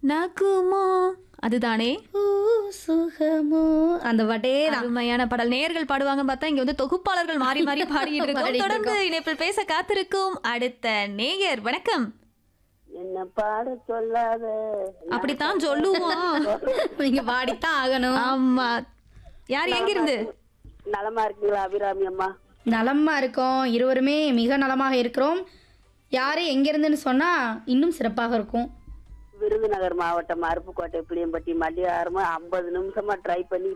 நகுமோ அதுதானே ஊ, சுகமோ அந்த பாட்டே தான் அருமையான பாடல் நேயர்கள் பாடுவாங்க பார்த்தா இங்க வந்து தொகுப்பாளர்கள் மாறி மாறி பாடிட்டு இருக்கோம் பாடிட்டு தொடர்ந்து இணைப்பில் பேச காத்திருக்கும் அடுத்த நேயர் வணக்கம் என்ன பாட சொல்லாத அப்படித்தான் சொல்லுவோம் நீங்க பாடித்தான் ஆகணும் ஆமா யார் எங்கிருந்து நலமா இருக்கீங்களா அபிராமி அம்மா நலமா இருக்கோம் இருவருமே மிக நலமாக இருக்கிறோம் யாரு எங்கிருந்துன்னு சொன்னா இன்னும் சிறப்பாக இருக்கும் விருதுநகர் மாவட்டம் அருப்புக்கோட்டை புளியம்பட்டி மல்லிகாரமா ஐம்பது நிமிஷமா ட்ரை பண்ணி